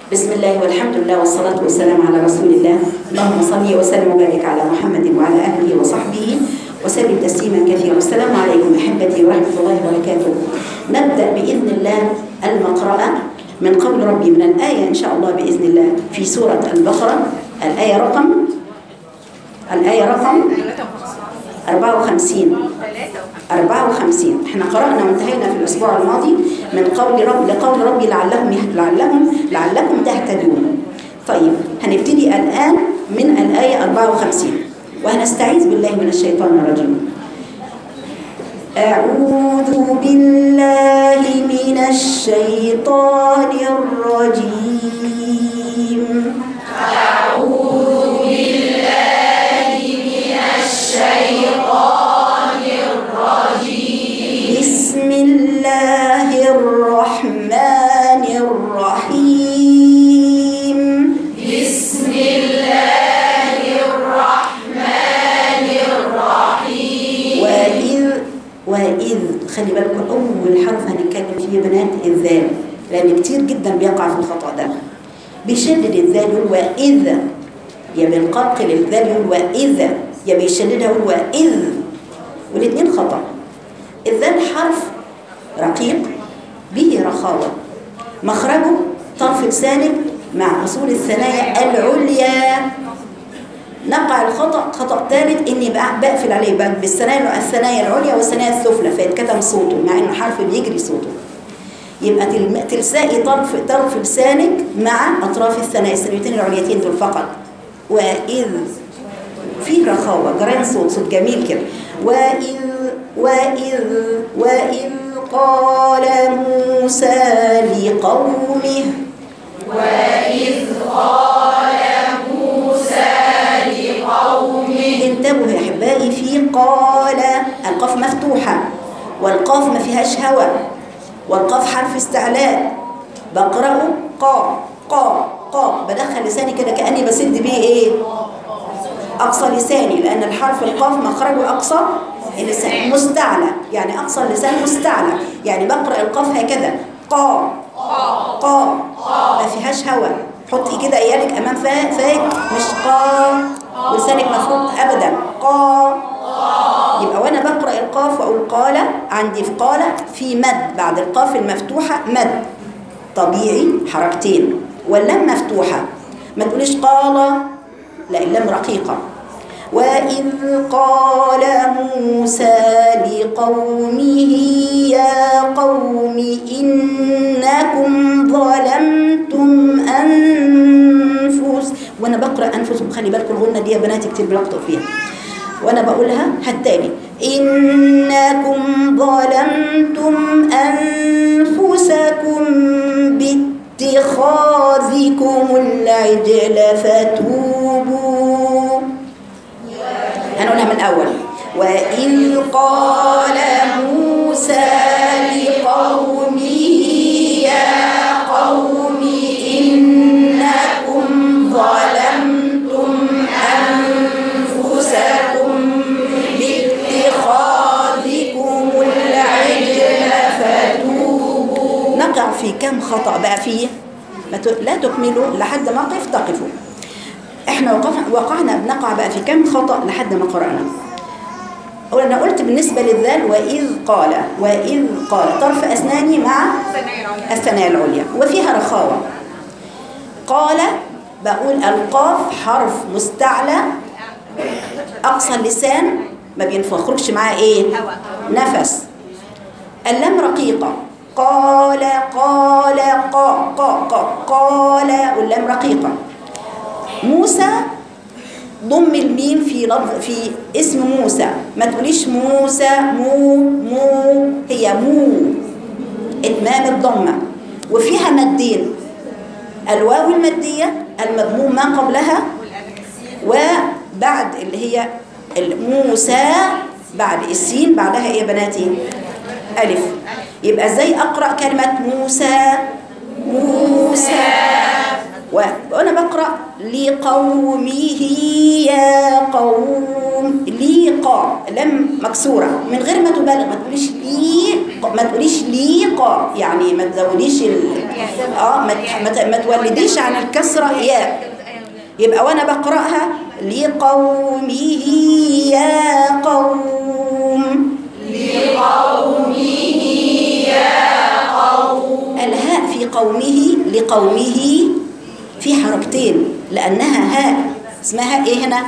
بسم الله والحمد لله والصلاة والسلام على رسول الله اللهم صل وسلم وبارك على محمد وعلى أهله وصحبه وسلم تسليما كثيرا السلام عليكم أحبتي ورحمة الله وبركاته نبدأ بإذن الله المقرأة من قول ربي من الآية إن شاء الله بإذن الله في سورة البقرة الآية رقم الآية رقم 54 54 احنا قرأنا وانتهينا في الأسبوع الماضي من قول رب لقول ربي لعلهم لعلهم لعلكم تهتدون طيب هنبتدي الآن من الآية 54 وهنستعيذ بالله من الشيطان الرجيم أعوذ بالله من الشيطان الرجيم بسم الله الرحمن الرحيم بسم الله الرحمن الرحيم وإذ وإذ خلي بالكم أول حرف هنتكلم فيه يا بنات الذال لأن كتير جدا بيقع في الخطأ ده بيشدد الذال يقول وإذ يا بنقلقل الذال يقول وإذا يا بيشددها يقول وإذ والاثنين خطأ الذال حرف رقيق به رخاوة مخرجه طرف لسانك مع أصول الثنايا العليا نقع الخطأ خطأ ثالث إني بق- بقفل عليه بق- بالثنايا الثنايا العليا والثنايا السفلى فيتكتم صوته مع إنه حرف بيجري صوته يبقى تلم- تلسائي طرف طرف لسانك مع أطراف الثنايا الثنيتين العليتين دول فقط وإذ في رخاوة جرين صوت صوت جميل كده وإذ وإذ وإذ قال موسى لقومه انتبهوا يا احبائي في قال القاف مفتوحه والقاف ما فيهاش هواء والقاف حرف استعلاء بقراه قا قا قا بدخل لساني كده كاني بسد بيه ايه اقصى لساني لان الحرف القاف مخرجه اقصى اللسان مستعلى يعني اقصى اللسان مستعلى يعني بقرا القاف هكذا قا قا ما فيهاش هواء حطي كده ايدك امام فا- فاك مش قا ولسانك مفروض ابدا قا يبقى وانا بقرا القاف واقول قال عندي في قال في مد بعد القاف المفتوحه مد طبيعي حركتين واللام مفتوحه ما تقوليش قال لا اللام رقيقه وإذ قال موسى لقومه يا قوم إنكم ظلمتم أنفس وأنا بقرأ أنفسكم خلي بالكم الغنة دي يا بنات كتير بلقطوا فيها وأنا بقولها هالتاني إنكم ظلمتم أنفسكم باتخاذكم العجل فتوبوا هنقولها من الأول وإذ قال موسى لقومه يا قوم إنكم ظلمتم أنفسكم باتخاذكم العجل فتوبوا نقع في كم خطأ بقى فيه ما ت- لا تكملوا لحد ما قف تقفوا احنا وقفنا وقعنا بنقع بقى في كم خطأ لحد ما قرأنا وانا قلت بالنسبة للذال وإذ قال وإذ قال طرف أسناني مع الثنايا العليا وفيها رخاوة قال بقول القاف حرف مستعلى أقصى اللسان ما بينخرجش معاه إيه نفس اللام رقيقة قال قال قا قا قا قال واللام رقيقة موسى ضم الميم في لفظ في اسم موسى ما تقوليش موسى مو مو هي مو اتمام الضمه وفيها مدين الواو الماديه المضموم ما قبلها وبعد اللي هي موسى بعد السين بعدها ايه يا بناتي الف يبقى ازاي اقرا كلمه موسى موسى وانا بقرا لقومه يا قوم ليقا لم مكسوره من غير ما تبالغ ما تقوليش لي ما تقوليش ليقا يعني ما تزوديش ال- اه ما ت- ما ت- ما تولديش عن الكسرة ياء يبقى وانا بقرأها لقومه يا قوم الهاء في قومه لقومه في حركتين لأنها هاء اسمها ايه هنا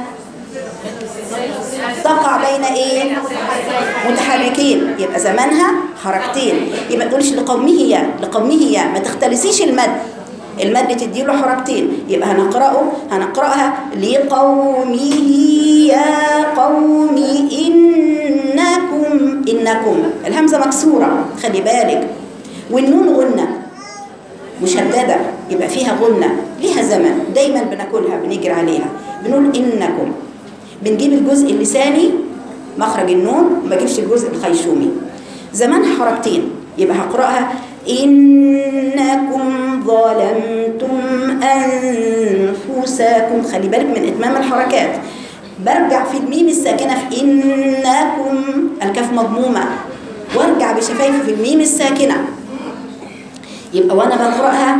تقع بين ايه متحركين يبقى زمانها حركتين يبقى تقولش لقومه يا لقومه يا ما تختلسيش المد المد تديله حركتين يبقى هنقرأه هنقرأها لقومه يا قوم إنكم إنكم الهمزة مكسورة خلي بالك والنون غنة مشددة يبقى فيها غنة ليها زمن دايما بناكلها بنجري عليها بنقول إنكم بنجيب الجزء اللساني مخرج النون وما بجيبش الجزء الخيشومي زمان حركتين يبقى هقرأها إنكم ظلمتم أنفسكم خلي بالك من إتمام الحركات برجع في الميم الساكنة في إنكم الكاف مضمومة وارجع بشفايفي في الميم الساكنة يبقى وانا بقراها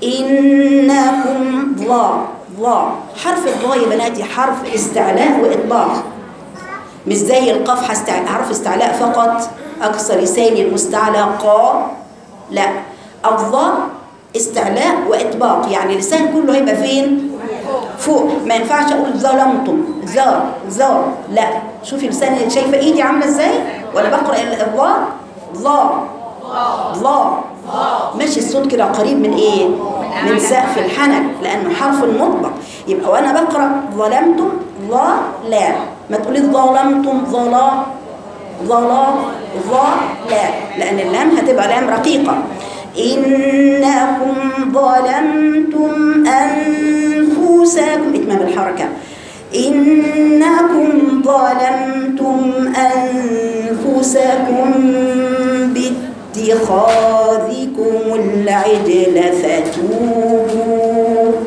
انكم ضا ضا حرف الضاء يا بناتي حرف استعلاء واطباق مش زي القاف حست- حرف استعلاء فقط اقصى لساني المستعلى قا لا الضاء استعلاء واطباق يعني اللسان كله هيبقى فين فوق ما ينفعش اقول ظلمتم ذا ذا لا شوفي لساني شايفه ايدي عامله ازاي وانا بقرا الضاء ضا ضا ماشي الصوت كده قريب من ايه من سقف الحنك لانه حرف مطبق يبقى وانا بقرا ظلمتم ظا لا ما تقولي ظلمتم ظلا ظلا ظا لا لان اللام هتبقى لام رقيقه انكم ظلمتم انفسكم اتمام الحركه إنكم ظلمتم أنفسكم باتخاذكم العجل فتوبوا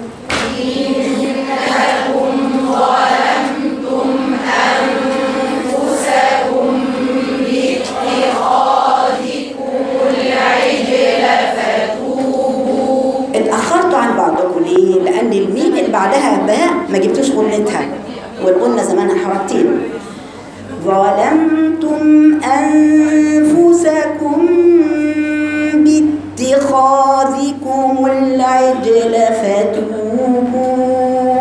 اتأخرتوا عن بعضكم ليه؟ لأن الميم اللي بعدها باء ما جبتوش غنتها والغنة زمانها حركتين ظلمتم أنفسكم باتخاذكم العجل فتوبوا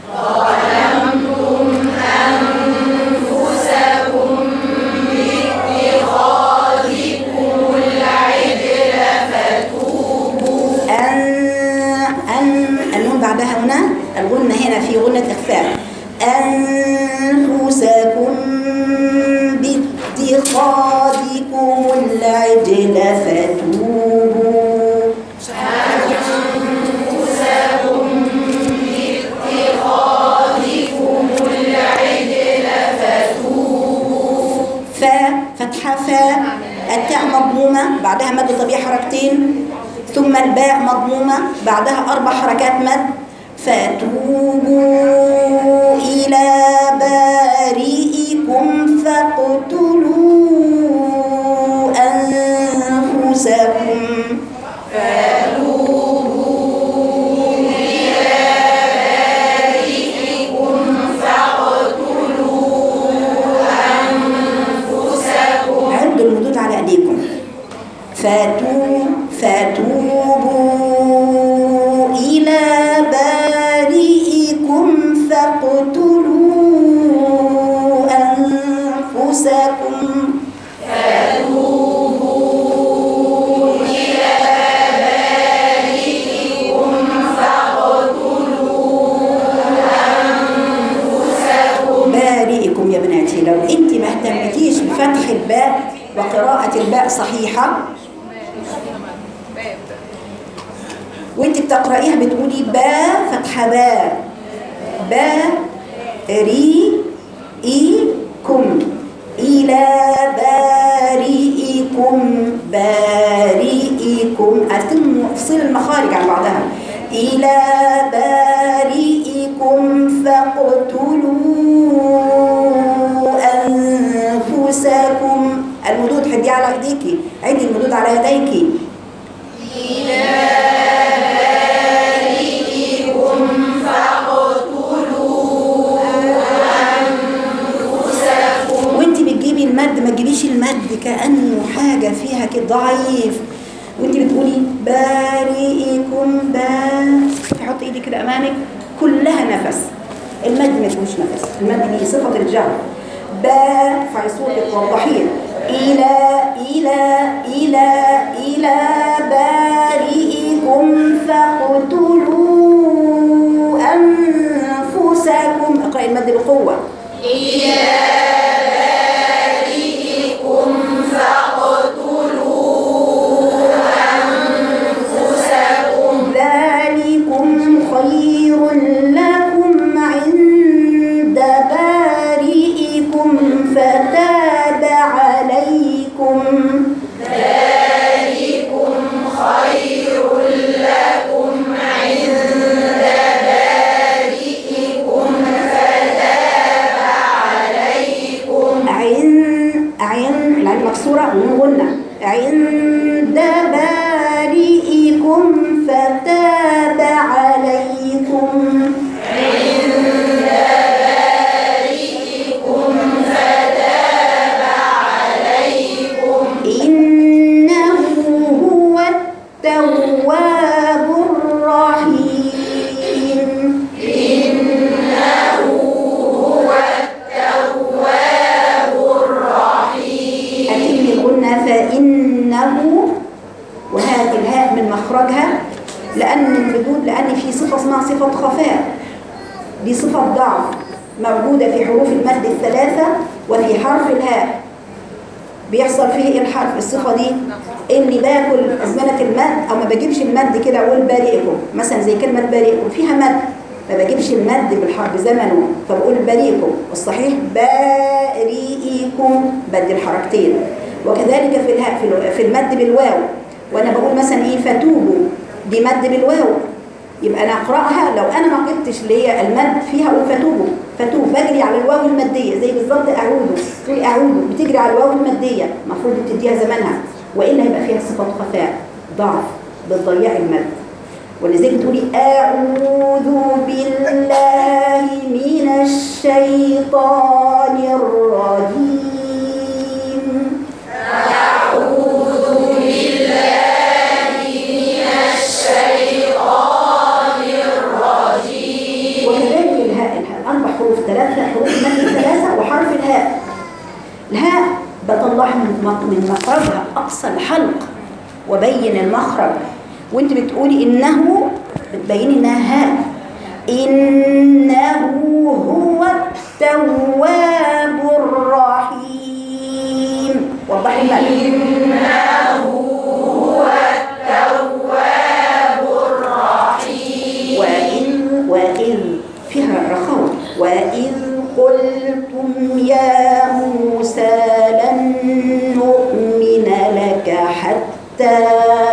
أن أن النون بعدها هنا الغنة هنا في غنة إخفاء أنفسكم باتخاذكم العجل فتوبوا فا فتحة فا التاء مضمومة بعدها مد طبيعي حركتين ثم الباء مضمومة بعدها أربع حركات مد فتوبوا إلى بارئكم فاقتلوا أنفسكم عدوا المدود على أيديكم فاتوا فتوبوا إلى بارئكم فاقتلوا أنفسكم بارئكم يا بناتي لو انت ما اهتمتيش بفتح الباء وقراءة الباء صحيحة وانت بتقرأيها بتقولي با فتحة با با ري إي كم إلى بارئكم بارئكم عرفتم افصل المخارج عن بعضها إلى بارئكم فاقتلوا أنفسكم المدود حدي على ايديكي عدي المدود على يديكي إلى با تحط ايدي كده امامك كلها نفس المد ما فيهوش نفس المد دي صفه الجهر با في صوتك وضحيه الى الى الى الى بارئكم فاقتلوا انفسكم اقرأ المد بقوه ذلكم خير لكم عند بارئكم فتاب عليكم عين عين العين مكسورة وغنى عند بارئكم فتاب عليكم إنه هو التواب الرحيم أتم الغنى فإنه وهذه الهاء من مخرجها لأن الردود لأن في صفة اسمها صفة خفاء دي صفة ضعف موجودة في حروف المد الثلاثة وفي حرف الهاء بيحصل فيه ايه الحرف الصفة دي اني باكل ازمنة المد او ما بجيبش المد كده اقول بارئكم مثلا زي كلمة بارئكم فيها مد ما بجيبش المد بالحرف بزمنه فبقول بارئكم والصحيح بارئكم بدل حركتين وكذلك في الهاء في الو- في المد بالواو وانا بقول مثلا ايه فتوبوا دي مد بالواو يبقى انا اقراها لو انا ما جبتش اللي هي المد فيها اقول فتوبوا فتوب بجري على الواو الماديه زي بالظبط اعودوا تقولي اعودوا بتجري على الواو الماديه المفروض بتديها زمانها والا هيبقى فيها صفه خفاء ضعف بتضيعي المد ولذلك تقولي اعوذ بالله من الشيطان الرجيم وكذلك الهاء الهاء أربع حروف ثلاثة حروف مد ثلاثة وحرف الهاء الهاء بطلعها من مق- من مخرجها أقصى الحلق وبين المخرج وانت بتقولي إنه بتبيني إنها هاء إنه هو التواب الرحيم وضحي المعنى وإن وإن فيها رخاوة وإذ قلتم يا موسى لن نؤمن لك حتى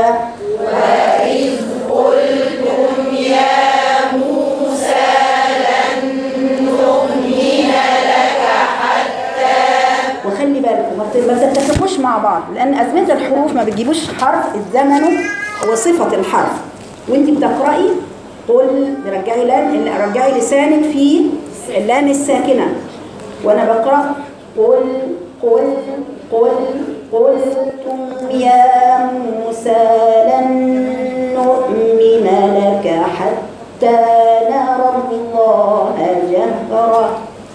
وخلي بالكم ما ت- ما تتفقوش مع بعض لان ازمنه الحروف ما بتجيبوش حرف الزمن وصفه الحرف وانت بتقراي قل رجعي لام رجعي لسانك في اللام الساكنه وانا بقرا قل قل قل قلتم يا موسى لن نؤمن لك حتى نرى الله جهرا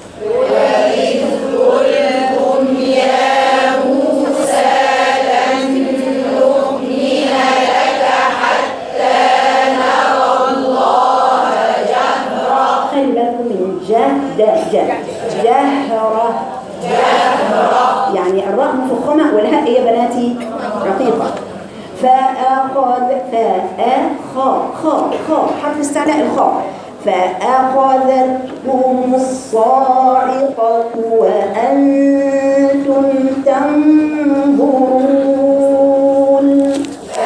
خلي بالكم من جهد جهد جهرة يعني الراء مفخمة والهاء يا بناتي رقيقة فأخذ فأ خاء خاء خاء حرف استعلاء الخاء فأخذتهم الصاعقة وأنتم تنظرون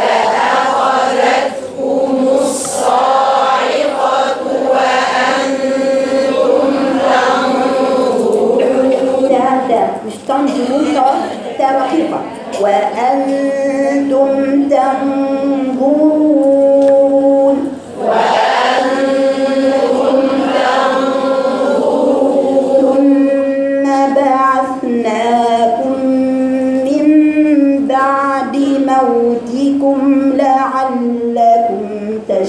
تا تا مش تنظرون تا تا رقيقة وأنتم تنظرون ثم بعثناكم من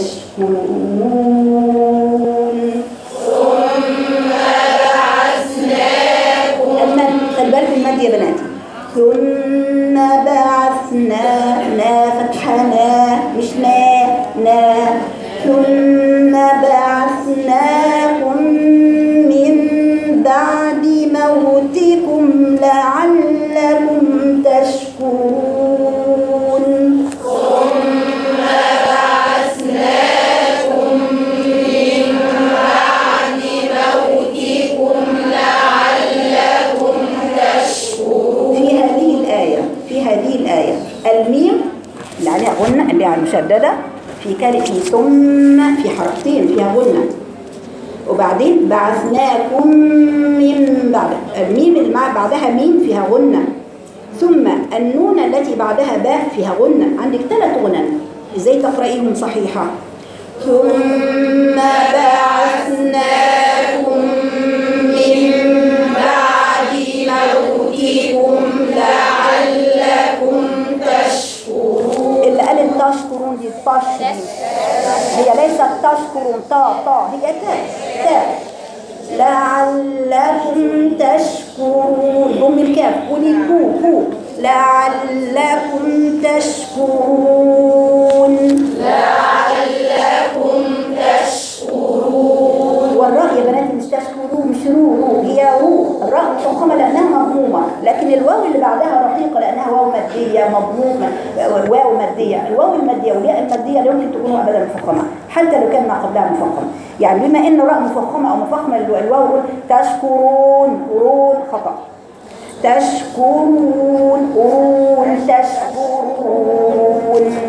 تشكرون المد خلي بالك من المد يا بناتي ثم بعثنا نا فتحة نا مش نا نا ثم بعثناكم من بعد موتكم لعلكم تشكرون في هذه الآية في هذه الآية الميم اللي عليها غنة اللي على المشددة في كلمة في ثم في حركتين فيها غنة وبعدين بعثناكم من بعد الميم اللي مع بعدها ميم فيها غنة ثم النون التي بعدها باء فيها غنة عندك ثلاث غنن ازاي تقرأيهم صحيحة ثم بعثناكم من بعد موتكم لعلكم تشكرون اللي قالت تشكرون دي الطش دي هي ليست تشكرون تا تا هي تا تا لعلكم تشكرون ضم الكاف قولي كو كو لعلكم تشكرون والراء يا بنات مش تشكروا مش رو رو هي رو الراء مفخمه لانها مضمومه لكن الواو اللي بعدها رقيقه لانها واو ماديه مضمومه واو ماديه الواو الماديه والياء الماديه لا يمكن تكون ابدا مفخمه حتى لو كان ما قبلها مفخم يعني بما ان الراء مفخمه او مفخمه الواو يقول تشكرون قرون خطا تشكرون قرون تشكرون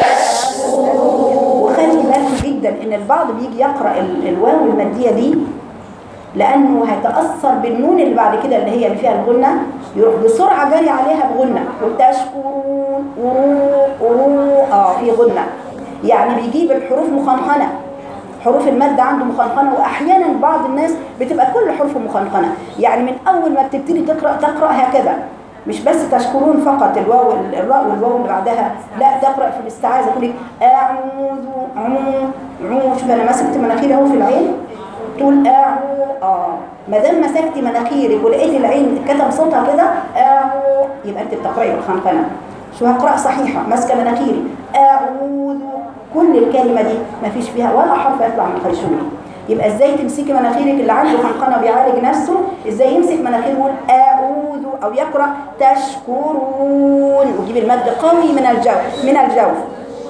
وخلي بالك جدا ان البعض بيجي يقرا ال- الواو الماديه دي لانه هيتاثر بالنون اللي بعد كده اللي هي اللي فيها الغنه يروح بسرعه جاري عليها بغنه وتشكرون قرو قرو اه في غنه يعني بيجيب الحروف مخنخنه حروف المادة عنده مخنخنة وأحيانا بعض الناس بتبقى كل حروف مخنخنة يعني من أول ما بتبتدي تقرأ تقرأ هكذا مش بس تشكرون فقط الواو الراء والواو اللي بعدها لا تقرأ في الاستعاذة تقول لك أعوذ عو عو شوف أنا مسكت مناخيري أهو في العين تقول أعو آه ما دام مسكتي مناخيرك ولقيت العين كتب صوتها كده أعو يبقى أنت بتقرأي بالخنخنة شو هقرأ صحيحة ماسكة مناخيري أعوذ كل الكلمة دي ما فيش فيها ولا حرف يطلع من خيشومي يبقى ازاي تمسكي مناخيرك اللي عنده خنقنة بيعالج نفسه ازاي يمسك مناخيره يقول اعوذ او يقرأ تشكرون ويجيب المد قوي من الجوف من الجوف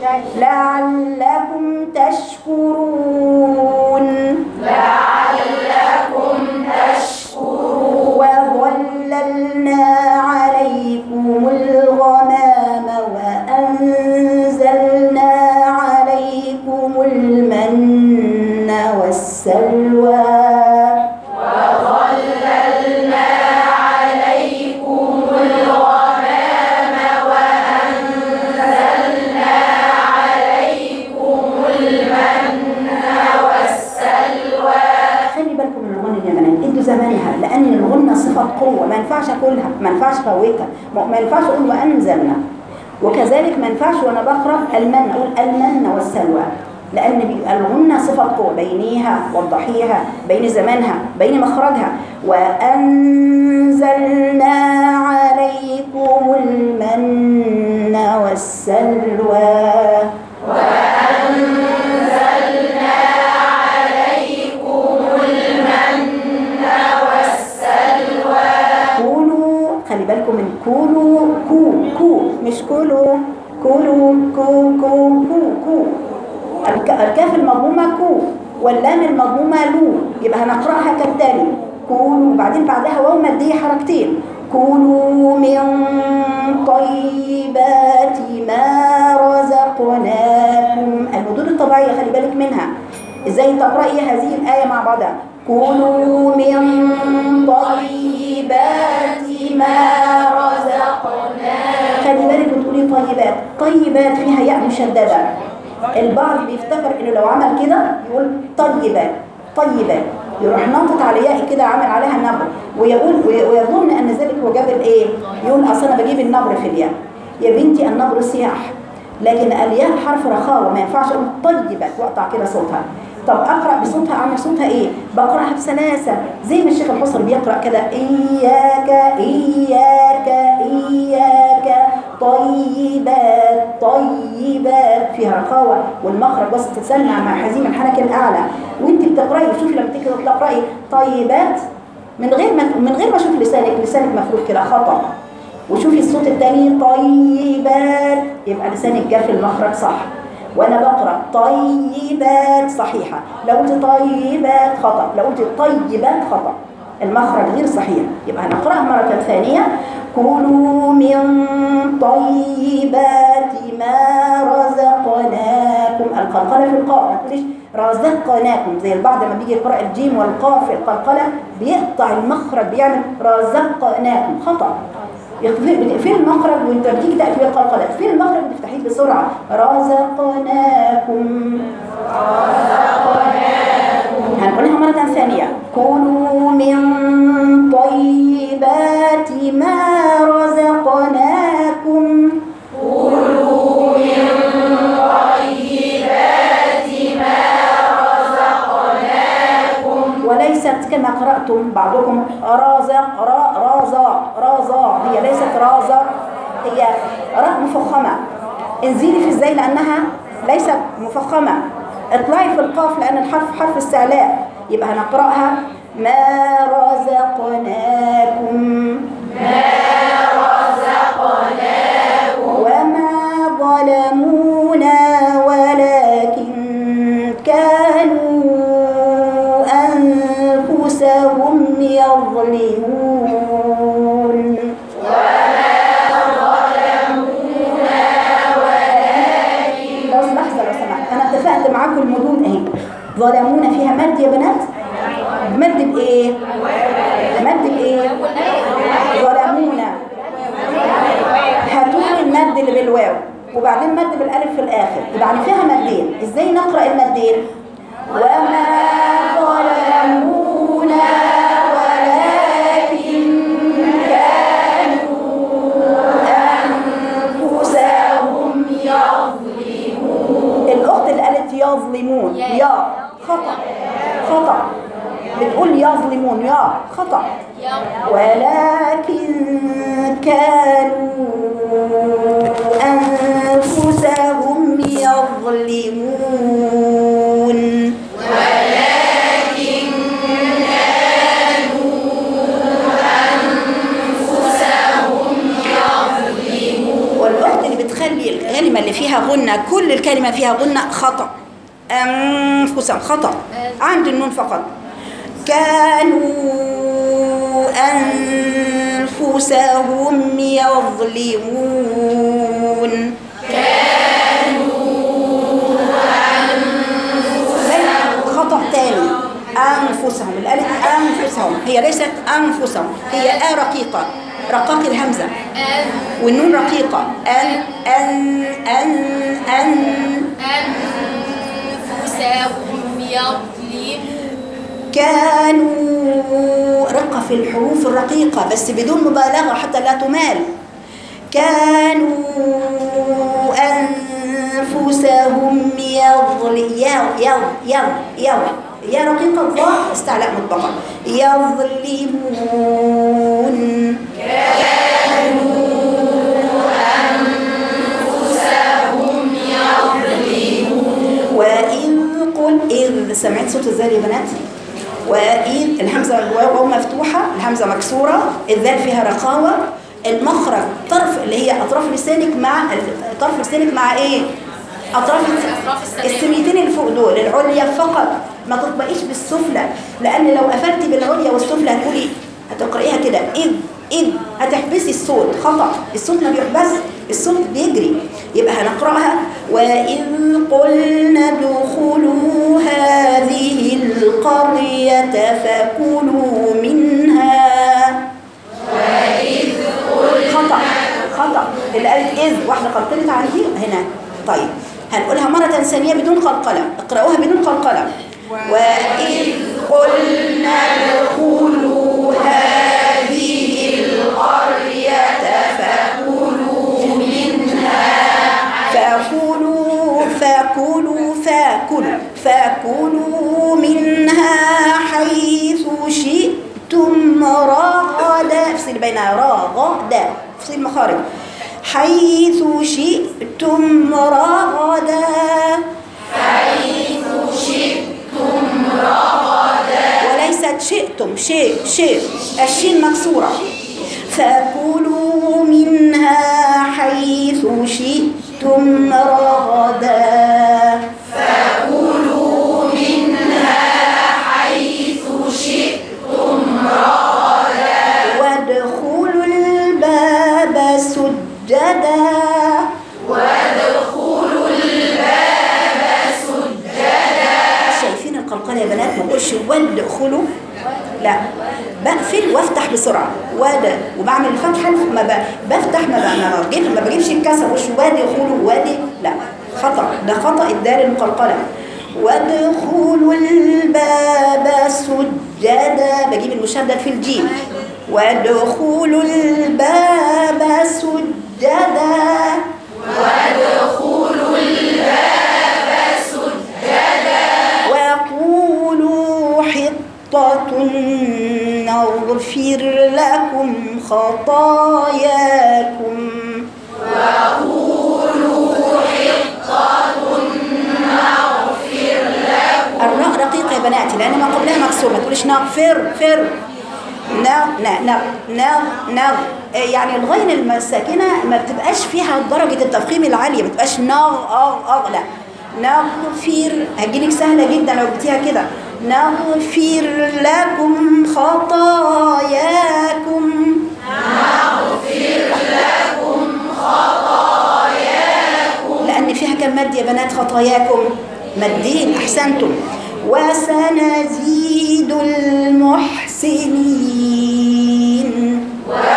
لعلكم تشكرون وظللنا عليكم الغمام وأنزلنا عليكم المن والسلوى خلي بالكم من الغنى يا بنات ادوا زمانها لان الغنى صفه قوه ما ينفعش اكلها ما ينفعش فوتها ما ما ينفعش اقول وانزلنا وكذلك ما ينفعش وانا بقرا المن اقول المن والسلوى لان بيبقى الغنى صفه قوه بينيها وضحيها بين زمانها بين مخرجها وانزلنا عليكم المن والسلوى كولوا خلي بالكم من كولوا كو كو مش كولوا كولوا كو كو كو كو الك- الكاف المضمومة كو واللام المضمومة لو يبقى هنقرأها كالتالي كولوا بعدين بعدها واو مادية حركتين كولوا من طيبات ما رزقناكم المدود الطبيعية خلي بالك منها ازاي تقرأي هذه الآية مع بعضها كلوا من طيبات ما رزقناكم خلي بالك بتقولي طيبات طيبات فيها ياء مشددة البعض بيفتكر انه لو عمل كده يقول طيبات طيبات يروح ناطط على ياء كده عامل عليها نبر ويقول ويظن ان ذلك هو جاب الايه يقول اصل انا بجيب النبر في الياء يا بنتي النبر سياح لكن الياء حرف رخاوة ما ينفعش اقول طيبات واقطع كده صوتها طب اقرا بصوتها اعمل صوتها ايه بقراها بسلاسه زي ما الشيخ الحصري بيقرا كده اياك اياك اياك طيبات طيبات فيها رخاوه والمخرج بس تتسمع مع حزيم الحنك الاعلى وانت بتقراي شوفي لما تيجي تقراي طيبات من غير ما من غير ما اشوف لسانك لسانك مفروض كده خطا وشوفي الصوت الثاني طيبات يبقى لسانك جاف المخرج صح وانا بقرا طيبات صحيحه لو قلت طيبات خطا لو قلت طيبات خطا المخرج غير صحيح يبقى هنقراها مره ثانيه كلوا من طيبات ما رزقناكم القلقله في القاف ما تقوليش رزقناكم زي البعض لما بيجي يقرا الجيم والقاف القلقله بيقطع المخرج بيعمل رزقناكم خطا في المخرج وانت بتيجي تقفل القلقله في المخرج بتفتحيه بسرعه رزقناكم هنقولها مرة ثانية كلوا من طيبات ما رزقناكم كلوا من طيبات ما رزقناكم وليست كما قرأتم بعضكم رازق را رازا رازا هي ليست رازا هي راء مفخمة انزلي في ازاي لأنها ليست مفخمة اطلعي في القاف لأن الحرف حرف استعلاء يبقى هنقرأها ما رزقناكم ما رزقناكم وما ظلمونا ولكن كانوا أنفسهم يظلمون لو لحظة لو سمحت أنا اتفقت معاكم المدود أهي ظلمونا فيها مد يا بنات مد بإيه؟ مد بإيه؟ ظلمونا هاتوا المد اللي بالواو وبعدين مد بالالف في الاخر يبقى يعني فيها مدين ازاي نقرا المدين وما ظلمونا ولكن كانوا انفسهم يظلمون الاخت اللي قالت يظلمون يا خطا خطا بتقول يظلمون يا خطا ولكن كانوا أنفسهم يظلمون ولكن كانوا أنفسهم يظلمون والأخت اللي بتخلي الكلمة اللي فيها غنة كل الكلمة فيها غنة خطأ أنفسهم خطأ عند النون فقط كانوا أنفسهم يظلمون خطأ تاني أنفسهم الألف أنفسهم هي ليست أنفسهم هي آ رقيقة رقاق الهمزة والنون رقيقة أن أن أن أن أنفسهم يظلمون كانوا رقة في الحروف الرقيقة بس بدون مبالغة حتى لا تمال كانوا أنفسهم يظل يظ يظ يظ يظ يا رقيقة الضاء استعلاء مطبقة يظلمون وإذ قل إذ سمعت صوت الزال يا بنات وإذ الهمزة الواو مفتوحة الهمزة مكسورة الذال فيها رخاوة المخرج طرف اللي هي أطراف لسانك مع طرف لسانك مع إيه؟ أطراف أطراف السنان. السميتين اللي فوق دول العليا فقط ما تطبقيش بالسفلى لأن لو قفلتي بالعليا والسفلى هتقولي هتقرأيها كده إذ إذ هتحبسي الصوت خطأ الصوت ما بيحبس الصوت بيجري يبقى هنقرأها وإذ قلنا ادخلوا هذه القرية فكلوا منها خطأ خطأ اللي قالت إذ واحدة قلقلت على دي هنا طيب هنقولها مرة ثانية بدون قلقلة اقرأوها بدون قلقلة وإذ قلنا ادخلوا هذه القرية فكلوا منها فكلوا فكلوا منها حيث شئتم رغدا افصل بين رغدا افصل المخارج حيث شئتم رغدا وليست شئتم شيء شيء الشين مكسورة فكلوا منها حيث شئتم رغدا وادخلوا الباب سجدا شايفين القلقلة يا بنات ما بقولش وادخلوا لا بقفل وافتح بسرعه واد وبعمل الفتحه ما ب... بفتح ما ب... ما بجيب ما بجيبش الكسر مش وادي خلو وادي لا خطا ده خطا الدال المقلقله وادخلوا الباب سجدا بجيب المشدد في الجيم وادخلوا الباب سجدا وقولوا حطة نغفر لكم خطاياكم الراء رقيقة يا بناتي لأن ما قبلها مكسور ما تقولش نغفر فر نا نا نا نا نا يعني الغين الساكنة ما بتبقاش فيها درجة التفخيم العالية ما بتبقاش نغ أغ أغ لا نغفر هتجيلك سهلة جدا لو جبتيها كده نغفر لكم خطاياكم لأن فيها كم مد يا بنات خطاياكم مدين أحسنتم وسنزيد المحسنين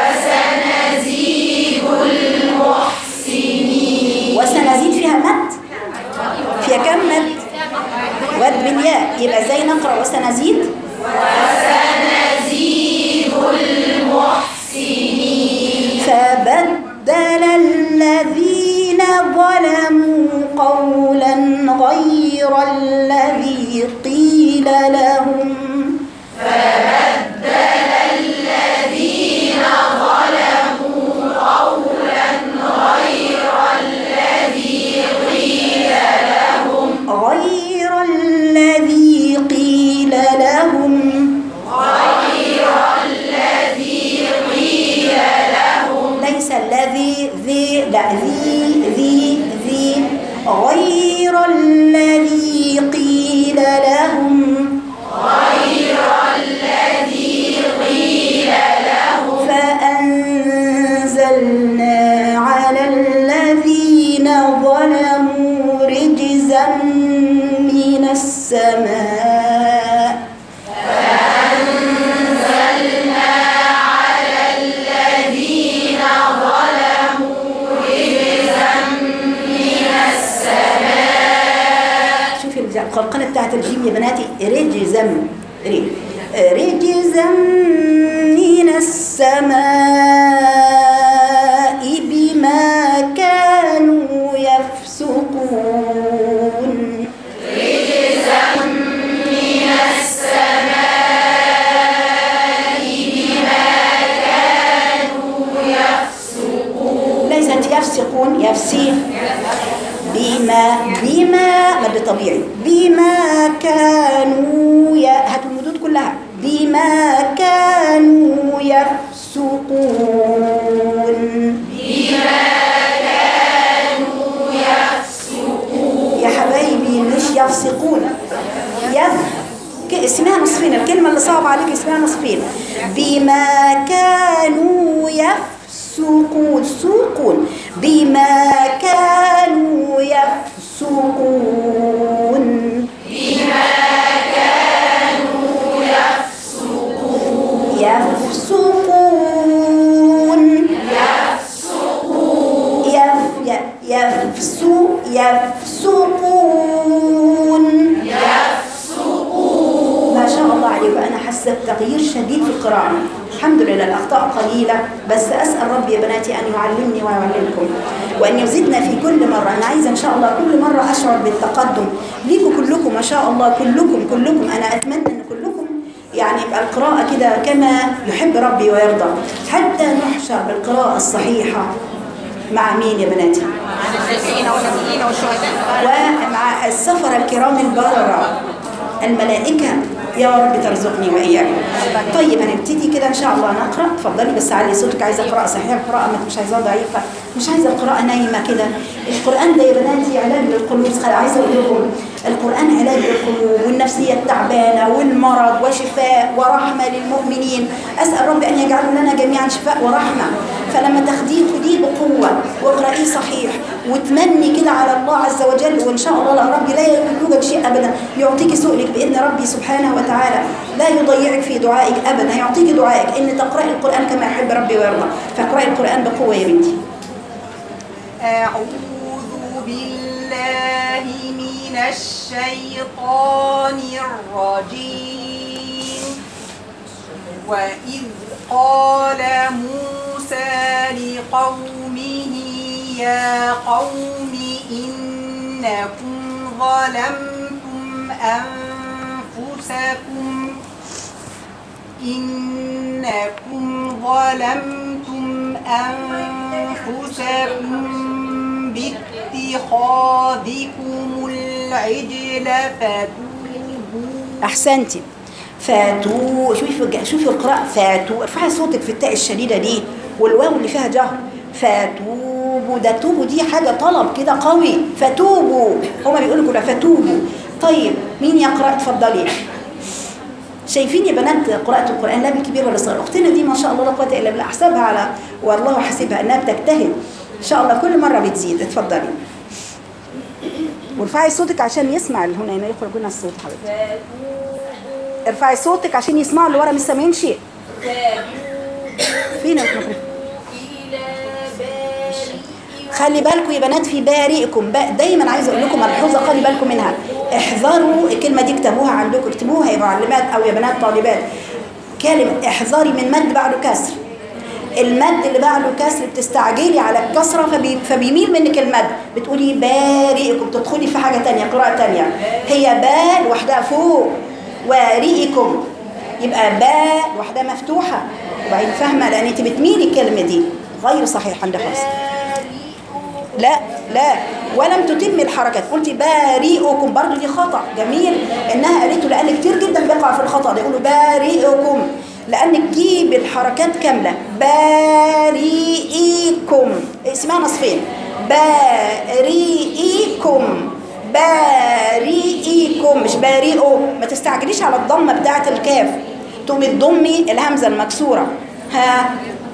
وسنزيد فيها مد فيها كم مد واد بالياء يبقى ازاي نقرا وسنزيد فبدل الذين ظلموا قولا غير الذي قيل لهم غير الذي قيل لهم ليس الذي ذي لا ذي ذي ذي غير الذي قيل لهم فأنزلنا على الذين ظلموا رجزا من السماء شوفي القلقلة بتاعت الجيم يا بناتي رجزا ري رجزا من السماء بما كانوا يفسقون ليست يفسقون يفسي بما بما مد طبيعي بما كانوا ي... هاتوا المدود كلها بما كانوا يفسقون يا حبايبي مش يفسقون يف ك- اسمها نصفين الكلمة اللي صعبة عليك اسمها نصفين بما كانوا يفسقون سوقون بما كانوا يفسقون يفسقون يف ي- يفسو يفسقون ما شاء الله عليك أنا حاسة بتغيير شديد في القراءة الحمد لله الأخطاء قليلة بس أسأل ربي يا بناتي أن يعلمني ويعلمكم وأن يزيدنا في كل مرة أنا عايزة إن شاء الله كل مرة أشعر بالتقدم ليكوا كلكم كلكم ما شاء الله كلكم كلكم انا اتمنى ان كلكم يعني يبقى القراءة كده كما يحب ربي ويرضى حتى نحشر بالقراءة الصحيحة مع مين يا بناتي؟ النبيين والنبيين والشهداء ومع السفر الكرام البررة الملائكة يا رب ترزقني وإياكم طيب هنبتدي كده إن شاء الله نقرأ اتفضلي بس علي صوتك عايزة قراءة صحيحة قراءة ما- مش عايزاها ضعيفة مش عايزة القراءة نايمة كده القرآن ده يا بناتي علاج للقلوب عايزة أقول لكم القرآن علاج للقلوب والنفسية التعبانة والمرض وشفاء ورحمة للمؤمنين أسأل ربي أن يجعل لنا جميعا شفاء ورحمة فلما تاخديه خديه بقوة واقرأيه صحيح وتمني كده على الله عز وجل وإن شاء الله لا ربي لا يوجد شيء أبدا يعطيك سؤلك بإذن ربي سبحانه وتعالى لا يضيعك في دعائك أبدا يعطيك دعائك إن تقرأي القرآن كما يحب ربي ويرضى فاقرأي القرآن بقوة يا بنتي أعوذ بالله من الشيطان الرجيم وإذ قال موسى لقومه يا قوم إنكم ظلمتم أنفسكم إنكم ظلمتم أنفسكم باتخاذكم العجل فتوبوا أحسنتي فاتوا شوفي شوفي القراءة فاتوا ارفعي صوتك في التاء الشديدة دي والواو اللي فيها جهر فاتوبوا ده توبوا دي حاجة طلب كده قوي فتوبوا هما بيقولوا كده فتوبوا طيب مين يقرأ اتفضلي شايفين يا بنات قراءة القرآن لا بالكبير ولا الصغير أختنا دي ما شاء الله لا قوة إلا بالله أحسبها على والله حسبها إنها بتجتهد إن شاء الله كل مرة بتزيد اتفضلي وارفعي صوتك عشان يسمع اللي هنا يخرج لنا الصوت حضرتك ارفعي صوتك عشان يسمعوا اللي ورا مش سامعين شيء فين الميكروفون خلي بالكم يا بنات في بارئكم با- دايما عايزه اقول لكم ملحوظه خلي بالكم منها احذروا الكلمه دي اكتبوها عندكم اكتبوها يا معلمات او يا بنات طالبات كلمه احذري من مد بعده كسر المد اللي بعده كسر بتستعجلي على الكسره فبي فبيميل منك المد بتقولي بارئكم تدخلي في حاجه تانية قراءه تانية هي با لوحدها فوق وريئكم يبقى با لوحدها مفتوحه وبعدين فاهمه لان انت بتميلي الكلمه دي غير صحيح عند خالص لا لا ولم تتم الحركات قلت بارئكم برضو دي خطأ جميل انها قالته لان كتير جدا بيقع في الخطأ ده يقولوا بارئكم لانك تجيب الحركات كاملة بارئكم اسمها نصفين بارئكم بارئكم مش بارئوا ما تستعجليش على الضمة بتاعة الكاف تقومي تضمي الهمزة المكسورة ها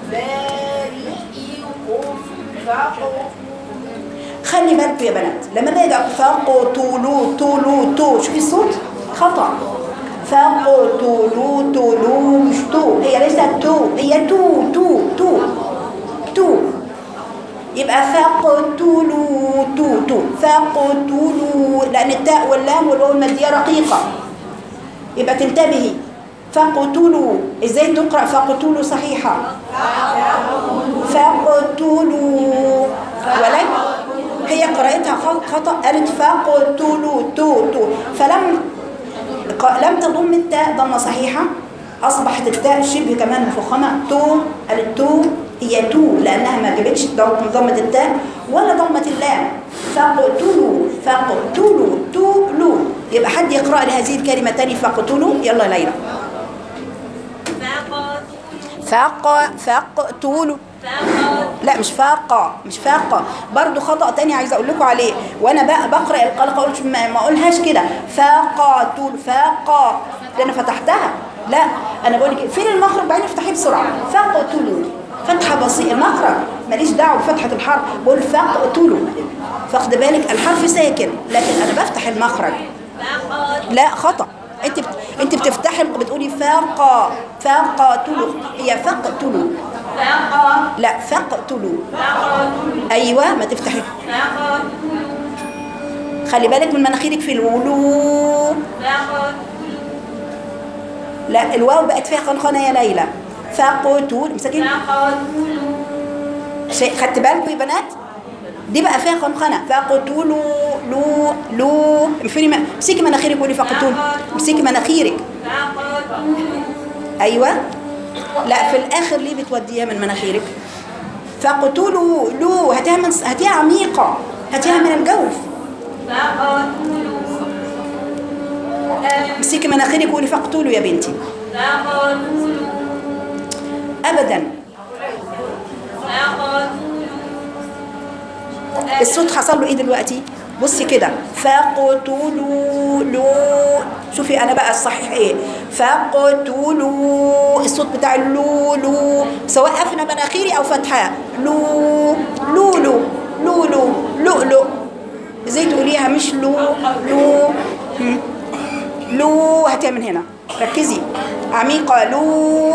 خلي بالكم يا بنات لما باجي فقتلوا تلو تو شوفي الصوت خطأ فقتلوا تلو مش تو هي ليست تو هي تو تو تو تو يبقى فقتلوا تو تو فقتلوا لأن التاء واللام والواو المادية رقيقة يبقى تنتبهي فقتلوا ازاي تقرأ فقتلوا صحيحة فقتلوا ولكن هي قراءتها خ- خطأ قالت فقتلوا تو تو فلم ق- لم تضم التاء ضمة صحيحة أصبحت التاء شبه كمان مفخمة تو قالت تو هي تو لأنها ما جابتش ضم- ضمة التاء ولا ضمة اللام فقتلوا فقتلوا تولوا يبقى حد يقرأ لي هذه الكلمة تاني فقتلوا يلا ليلى فق فقتلوا لا مش فاقة مش فاقة برضو خطأ تاني عايزة أقول لكم عليه وأنا بقى بقرأ القلقة أقولش ما ما أقولهاش كده فاقة فاقة لأن فتحتها لا أنا بقول لك فين المخرج بعدين افتحيه بسرعة فاقتلوا فتحة بسيطة المخرج ماليش دعوة بفتحة الحرف بقول فاقتلوا فاخد بالك الحرف ساكن لكن أنا بفتح المخرج لا خطأ انت بت... انت بتفتحي بتقولي فاقة فاقتلوا هي فاقتلوا لا فاقتلوا ايوه ما تفتحي خلي بالك من مناخيرك في الولو لا الواو بقت فيها قنقنه يا ليلى فاقتل مسكين شيء خدت بالكم يا بنات دي بقى فيها قنقنه فاقتلوا لو لو امسكي م- امسكي مناخيرك قولي فقتول امسكي مناخيرك ايوه لا في الاخر ليه بتوديها من مناخيرك فاقتلوا لو هاتيها من هاتيها عميقه هاتيها من الجوف امسكي مناخيرك قولي فاقتلوا يا بنتي ابدا الصوت حصل له ايه دلوقتي بصي كده فاقتلوا لو شوفي انا بقى الصحيح ايه فاقتلوا الصوت بتاع اللو لو سواء قفنا مناخيري او فتحه لو لولو لولو لؤلؤ ازاي تقوليها مش لو لو هم. لو هاتيها من هنا ركزي عميقه لو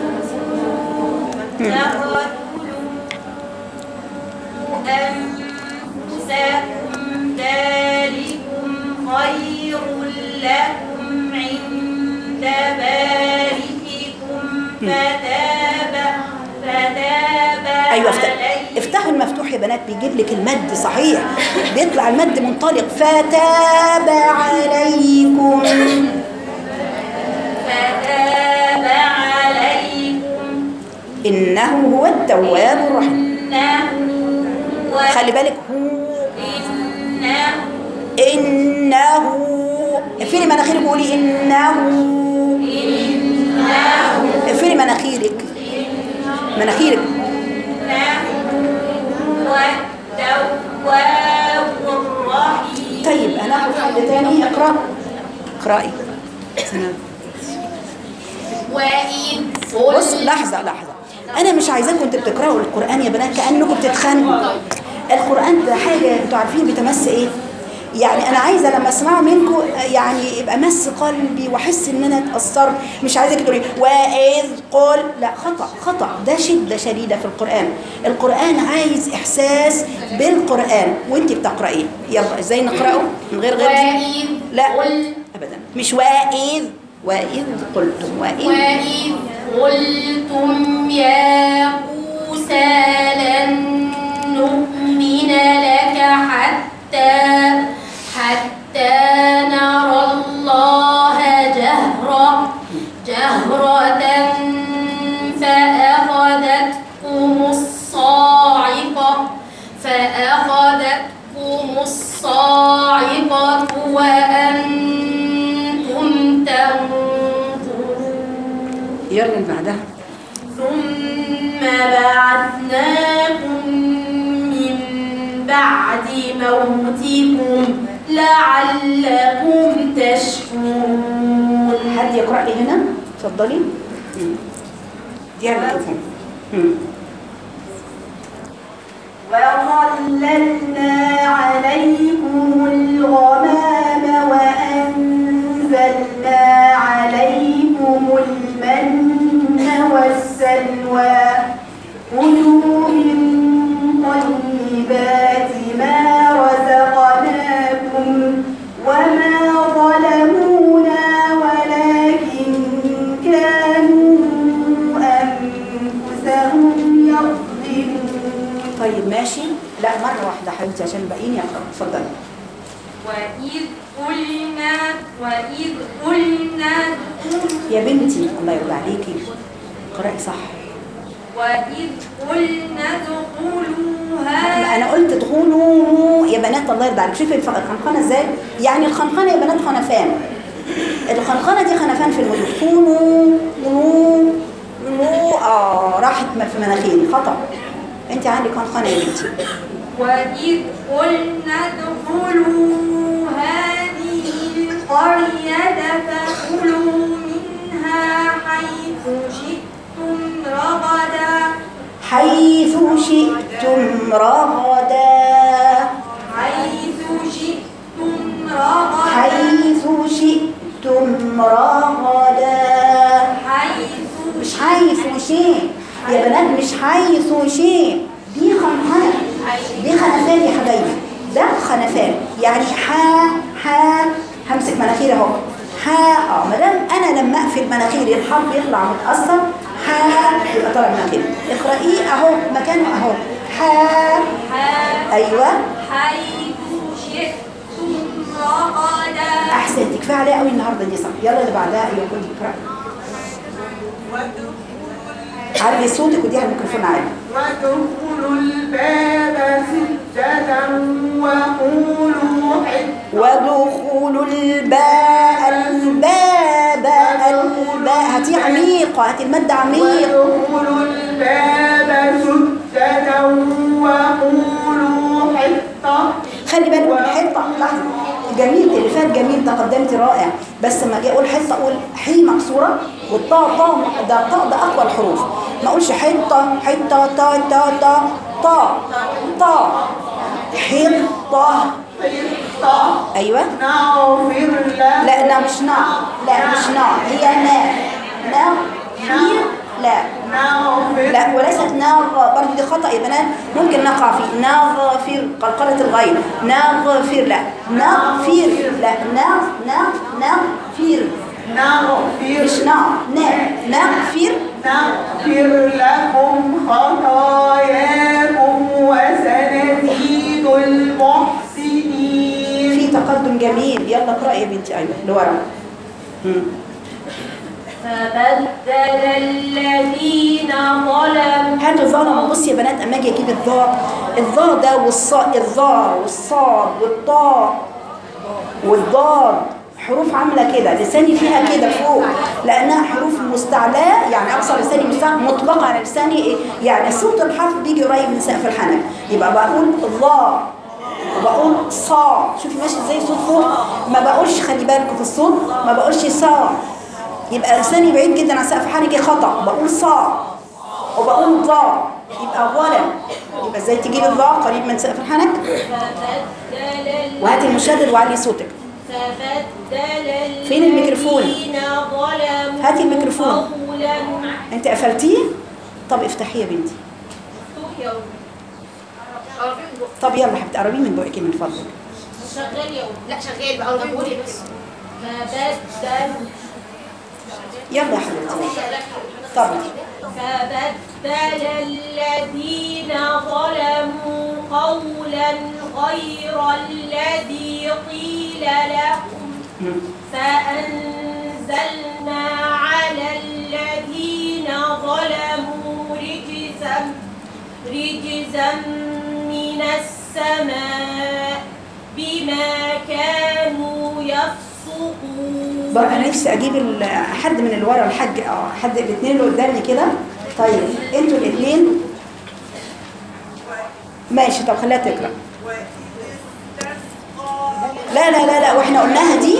أنفسكم ذلكم خير لكم عند بارئكم فتاب فتاب ايوه افتح عليكم افتحوا المفتوح يا بنات بيجيب لك المد صحيح بيطلع المد منطلق فتاب عليكم فتاب عليكم انه هو التواب الرحيم إنه هو خلي بالك هو إنه انه اقفلي مناخيرك وقولي انه اقفلي مناخيرك مناخيرك هو التواب الرحيم طيب هناخد حل تاني اقرا اقراي سنة. وإذ بص لحظة لحظة أنا مش عايزاكم انتوا بتقرأوا القرآن يا بنات كأنكم بتتخانقوا القرآن ده حاجة انتوا عارفين بتمس إيه؟ يعني أنا عايزة لما أسمعه منكم يعني يبقى مس قلبي وأحس إن أنا اتأثرت مش عايزاك تقولي وإذ قل لا خطأ خطأ ده شدة شديدة في القرآن القرآن عايز إحساس بالقرآن وأنت بتقرأيه يلا إزاي نقرأه من غير غير وإذ لا قل- أبدا مش وإذ وإذ قلتم وإذ وإذ قلتم يا موسى لن نؤمن لك حتى حتى نرى الله جهرة جهرة فأخذتكم الصاعقة فأخذتكم الصاعقة وأنتم تنظرون يلا اللي بعدها ثم بعثناكم من بعد موتكم لعلكم تشكرون حد يقرأ لي هنا اتفضلي مم. دي على الميكروفون مم. وظللنا عليكم الغمام وأنزلنا عليكم المن والسلوى كلوا من طيبات ما رزقناكم وما ظلمونا ولكن كانوا أنفسهم يظلمون طيب ماشي لا مرة واحدة حبيبتي عشان الباقيين يقرأوا اتفضلي وإذ قلنا وإذ قلنا ادخلوا يا بنتي الله يرضى عليكي قرأي صح وإذ قلنا ادخلوا هذا أنا قلت ادخلوا يا بنات الله يرضى عليك شوفي الف- الخنقنة ازاي يعني الخنقنة يا بنات خنفان الخنقنة دي خنفان في الوجود كونوا نو نو اه راحت في مناخيري خطأ انت عندك خنقنة يا بنتي وإذ قلنا ادخلوا هذه القرية فكلوا منها حيث شئتم رغدا حيث شئتم رغدا حيث شئتم رغدا حيث شئتم رغدا حيث مش حيث شيء يا بنات مش حيث شيء دي خنفنة دي خنفان يا حبايبي ده خنفان يعني حا حا همسك مناخيري اهو حا اه ما دام انا لما اقفل مناخيري الحرف يطلع متاثر حا يبقى طالع مناخيري اقرأيه اهو مكانه اهو حا ح- ايوه حيث شئتم رغدا احسنت كفايه عليها قوي النهارده دي صح يلا اللي بعدها ايوه كل اقرا عالي صوتك ودي على الميكروفون عالي وادخلوا الباب سجدا وقولوا حطة وادخلوا الباء الباب الباء هاتي عميقة هاتي المادة عميق وادخلوا الباب سجدا وقولوا حطة خلي بالك من الحطة لحظة جميل اللي فات جميل تقدمت رائع بس لما اجي اقول حطة اقول حي مكسورة والطاء طاء ده طاء ده اقوى الحروف ما اقولش حطة حطة تا تا تا طاء طاء حطة حطة ايوه نغفر لكم لا لا مش نا لا مش نا هي نا نا فير لا نغفر لا وليست ناغ برضه دي خطأ يا بنات ممكن نقع فيه ناغفر قلقلة الغين ناغفر لا نغفر لا ناغ ناغ نغفر نغفر مش نا نا نغفر نغفر لكم خطاياكم وسنزيد المحسنين في تقدم جميل يلا اقرأ يا بنتي ايوه لورا مم. فبدل الذين ظلموا هاتوا ظلموا بص يا بنات اما اجي اجيب الضاء الضاء ده والصاء الضاء والصاد والطاء والضاد حروف عامله كده لساني فيها كده فوق لانها حروف مستعلاه يعني اقصى لساني مستعلى مطلقه على لساني إيه؟ يعني صوت الحرف بيجي قريب من سقف الحنك يبقى بقول ضاء وبقول صا شوفي ماشي ازاي صوت فوق ما بقولش خلي بالكم في الصوت ما بقولش صا يبقى لساني بعيد جدا عن سقف حنكي خطا بقول صا وبقول ضاء يبقى ظلم يبقى ازاي تجيب الضاء قريب من سقف الحنك فبدل وهاتي المشدد وعلي صوتك فبدل فين الميكروفون؟ الذين ظلموا هاتي الميكروفون. قولا انت قفلتيه طب افتحيه يا بنتي طب يلا حبيبتي قربيه من بقك من فضلك شغال يا أم. لا شغال بقى انا بقول بس فبدل يلا يا حبيبتي طب فبدل الذين ظلموا قولا غير الذي قيل لهم مم. فأنزلنا على الذين ظلموا رجزا رجزا من السماء بما كانوا يفسقون بقى انا نفسي اجيب ال- حد من اللي ورا الحاج اه حد الاثنين اللي قدامي كده طيب انتوا الاثنين ماشي طب خليها تقرا لا لا لا لا واحنا قلناها دي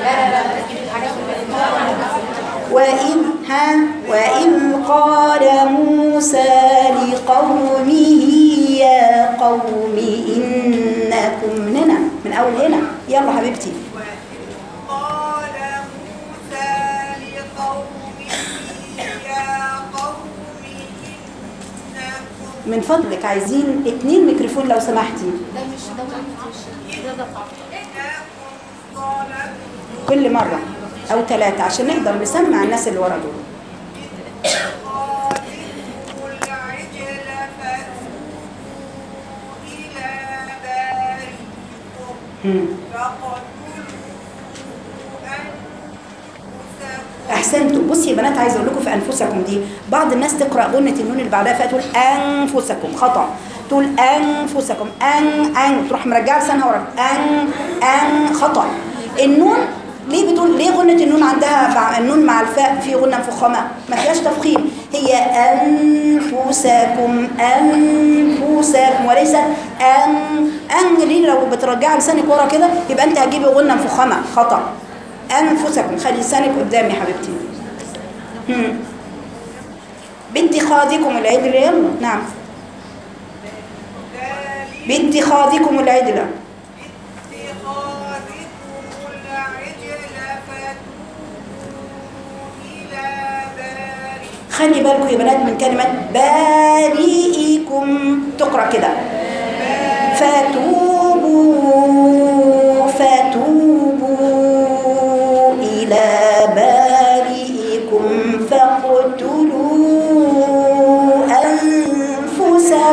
وإذ ها وإذ قال موسى لقومه يا قوم إنكم هنا من أول هنا يلا حبيبتي قال موسى لقومه يا قوم إنكم من فضلك عايزين اتنين ميكروفون لو سمحتي ده مش ده مش ده ده صعب إنكم ظلمتم كل مرة أو ثلاثة عشان نقدر نسمع الناس اللي ورا دول قاتلوا العجل فأتوا إلى بارئكم مم. فاقتلوا أنفسكم أحسنتوا بصي يا بنات عايزة أقول لكم في أنفسكم دي بعض الناس تقرأ غنة النون اللي بعدها فتقول أنفسكم خطأ تقول أنفسكم أن أن تروح مرجعة لسانها ورا أن أن خطأ النون ليه بتقول ليه غنة النون عندها مع النون مع الفاء في غنة مفخمة ما فيهاش تفخيم هي أنفسكم أنفسكم وليست أن أن ليه لو بترجعي لسانك ورا كده يبقى أنت هتجيبي غنة مفخمة خطأ أنفسكم خلي لسانك قدامي يا حبيبتي هم. باتخاذكم العدل يلا نعم ذلك باتخاذكم العدل اتخاذكم العجل فتوبوا إلى بارئكم خلي بالكم يا بنات من كلمة بارئكم تقرأ كده فتوبوا فتوبوا إلى بارئكم فاقتلوا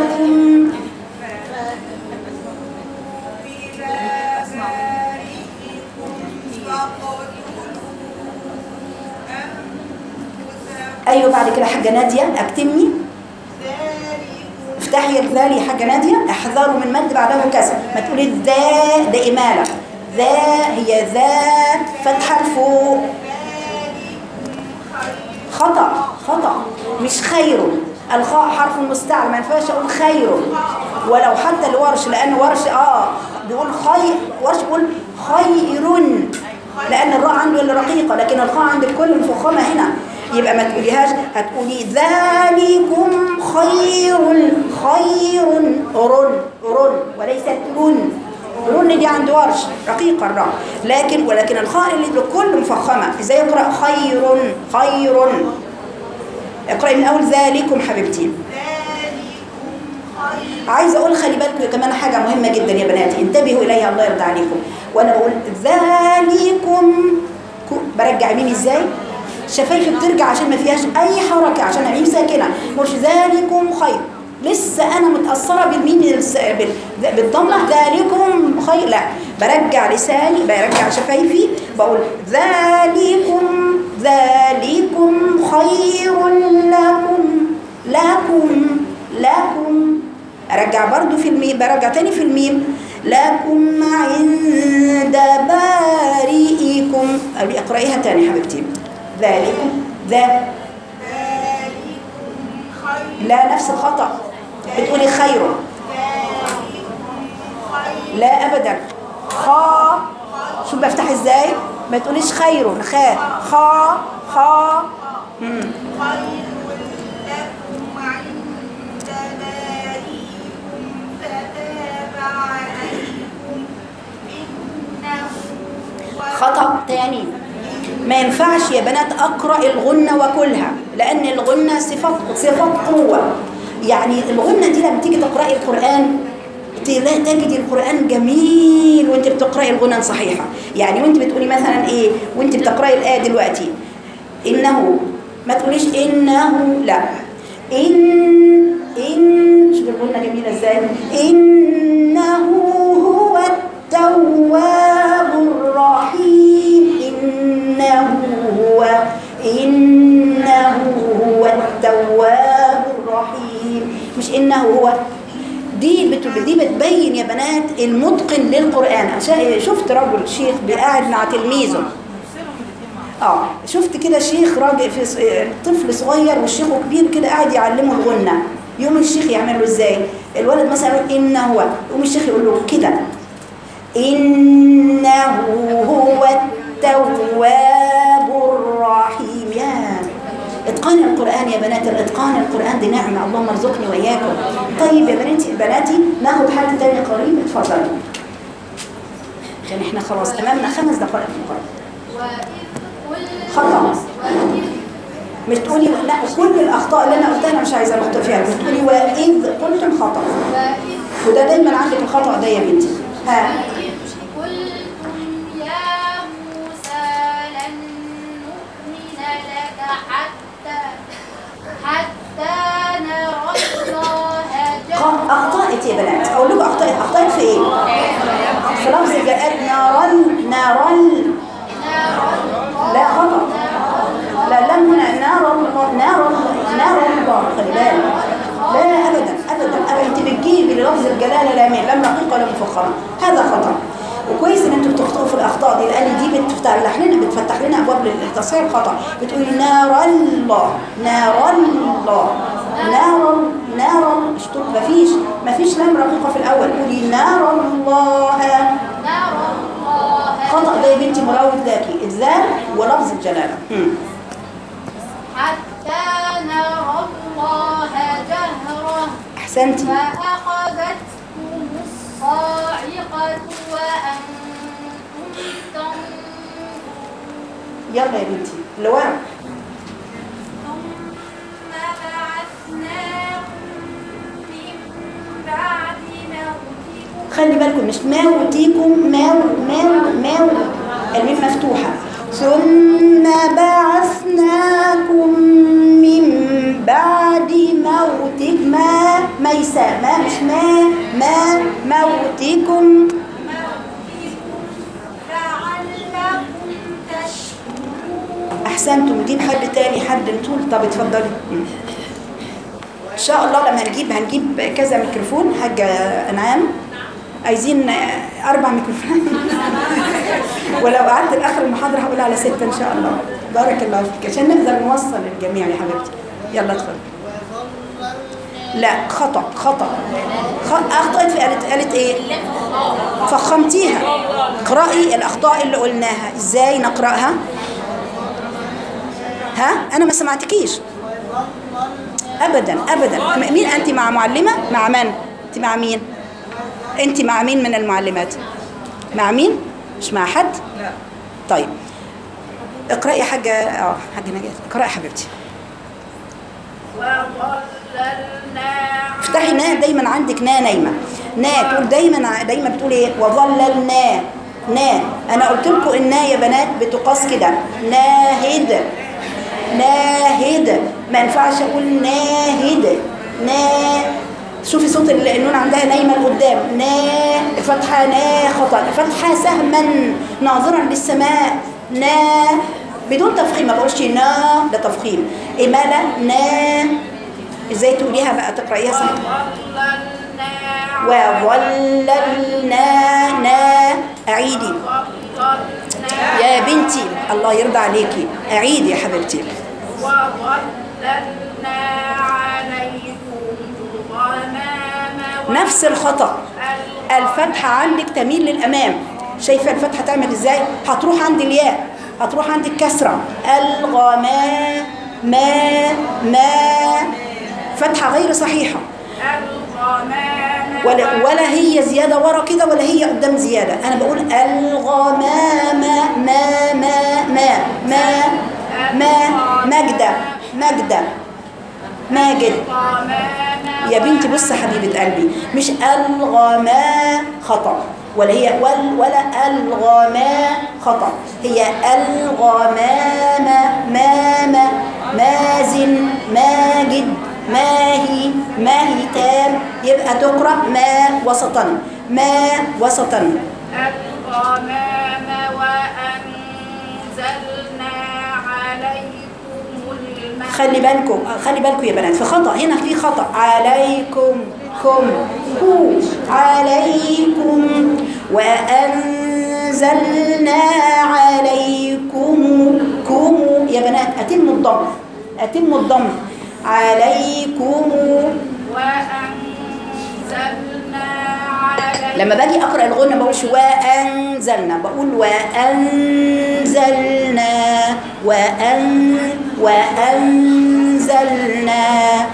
أنفسكم إلى بارئكم ايوه بعد كده حاجه ناديه اكتمني افتحي الذال يا حاجه ناديه احذروا من مد بعده كسر ما تقولي الذا ده اماله ذا هي ذا فتحه لفوق خطا خطا مش خير الخاء حرف مستعمل ما ينفعش اقول خير ولو حتى الورش لان ورش اه بيقول خير ورش بيقول خير لان الراء عنده اللي رقيقه لكن الخاء عند الكل مفخمه هنا يبقى ما تقوليهاش هتقولي ذلكم خير خير رن رن وليست رن رن دي عند ورش رقيقه الراء لكن ولكن الخاء اللي بالكل مفخمه ازاي يقرا خير خير اقرأي من أول ذلكم حبيبتي عايزة أقول خلي بالكم كمان حاجة مهمة جدا يا بناتي انتبهوا إليها الله يرضى عليكم وأنا بقول ذلكم كو- برجع ميمي إزاي شفايفي بترجع عشان ما فيهاش أي حركة عشان ميم ساكنة مش ذلكم خير لسه أنا متأثرة بالميم الس- بال- بالضمة ذلكم خير لا برجع لساني برجع شفايفي بقول ذلكم ذلكم خير لكم لكم لكم ارجع برضو في الميم برجع تاني في الميم لكم عند بارئكم أبي اقرأيها تاني حبيبتي ذلكم ذا لا نفس الخطأ بتقولي خير لا ابدا خا شوف بفتح ازاي ما تقوليش خير خا خا خا مم. خير لكم عند بارئكم فتاب عليكم إنه هو خطأ تاني ما ينفعش يا بنات أقرأ الغنة وكلها لأن الغنة صفة صفة قوة يعني الغنة دي لما تيجي تقرأي القرآن ت- لا تجدي القرآن جميل وانت بتقرأي الغنى صحيحة يعني وانت بتقولي مثلا ايه وانت بتقرأي الآية دلوقتي إنه ما تقوليش إنه لا إن إن شوف الغنة جميلة ازاي إنه هو التواب الرحيم إنه هو إنه هو التواب الرحيم مش إنه هو دي بت- دي بتبين يا بنات المتقن للقرآن عشان شفت رجل شيخ قاعد مع تلميذه اه شفت كده شيخ راجل في ص- آه، طفل صغير والشيخ كبير كده قاعد يعلمه الغنة يوم الشيخ يعمل له ازاي الولد مثلا يقول إن هو يقوم الشيخ يقول له كده إنه هو التواب الرحيم يا اتقان القرآن يا بنات الاتقان القرآن دي نعمة اللهم ارزقني وإياكم طيب يا بناتي بناتي ناخد حد تاني قريب اتفضلوا عشان احنا خلاص امامنا خمس دقائق في القرآن خطأ. مش تقولي لا كل الاخطاء اللي انا قلتها انا مش عايزه اخطئ فيها مش تقولي واذ قلتم خطا وده دايما عندك الخطا ده يا بنتي ها قلتم يا موسى لن نؤمن لك حتى حتى نرى الله خ- جهرا اخطات يا بنات اقول لكم اخطات اخطات في ايه في لفظ الجلال نارا نارا لا خطا لا لم هنا نار الله نار الله نار الله خلي بالك لا ابدا ابدا ابدا انت بتجيبي للفظ الجلاله لا مين لم رقيقه ولا مفخمه هذا خطا وكويس ان انتوا بتخطئوا في الاخطاء دي لان دي بتفتح لنا بتفتح لنا ابواب للتصحيح الخطا بتقولي نار الله نار الله نار نار مش تقول مفيش مفيش لم رقيقه في الاول قولي نار الله نرى الله خطا ده يا بنتي مراود لكي الذال ولفظ الجلاله مم. حتى نرى الله جهرا احسنتي فأخذتكم الصاعقة وأنتم تنظرون يلا يا بنتي اللي ورا ثم بعثناكم من بعد موتكم خلي بالكم مش موتيكم ماو ماو ماو الميم مفتوحة ثم بعثناكم من بعد موتك ما ميسا ما مش ما ما موتكم لعلكم تشكرون احسنتم نجيب حد تاني حد انتوا طب اتفضلي مم. ان شاء الله لما هنجيب هنجيب كذا ميكروفون حاجه انعام عايزين آه، اربع ميكروفونات ولو قعدت لاخر المحاضره هقول على سته ان شاء الله بارك الله فيك عشان نقدر نوصل للجميع يا حبيبتي يلا اتفضل لا خطا خطا خ- اخطات في قالت قالت ايه فخمتيها اقرأي الأخطاء اللي قلناها إزاي نقرأها ها أنا ما سمعتكيش أبدا أبدا م- مين أنت مع معلمة مع من أنت مع مين أنت مع مين من المعلمات مع مين مش مع حد لا طيب اقرأي حاجة اه حاجة نجاة اقرأي حبيبتي افتحي نا دايما عندك نا نايمه نا تقول دايما ع- دايما بتقول ايه وظللنا نا انا قلت لكم النا يا بنات بتقاس كده ناهد ناهد ما ينفعش اقول ناهد نا شوفي صوت ال- النون عندها نايمه لقدام نا فتحه نا خطا فتحه سهما ناظرا للسماء نا بدون تفخيم ما بقولش نا ده تفخيم اماله نا ازاي تقوليها بقى تقرايها سمع وظللنا نا اعيدي يا بنتي الله يرضى عليكي اعيدي يا حبيبتي وظللنا عليكم الغمام نفس الخطا الفتحه عندك تميل للامام شايفه الفتحه تعمل ازاي هتروح عند الياء هتروح عند الكسره الغمام ما ما فتحه غير صحيحه الغمام ولا ولا هي زيادة ورا كده ولا هي قدام زيادة أنا بقول الغمام ما ما ما ما ما ماجدة ماجدة ماجد الغمام يا بنتي بص حبيبة قلبي مش الغما خطأ ولا هي ولا, ولا الغما خطأ هي الغمام ماما مازن ماجد ماهي ماهي تام يبقى تقرأ ما وسطا ما وسطا الغمام وأنزلنا عليكم الماء خلي بالكم خلي بالكم يا بنات في خطأ هنا في خطأ عليكم كم كو عليكم وأنزلنا عليكم كم يا بنات أتموا الضم أتموا الضم عليكم وأنزلنا عليكم لما باجي أقرأ الغنى بقولش وأنزلنا بقول وأنزلنا وأن وأنزلنا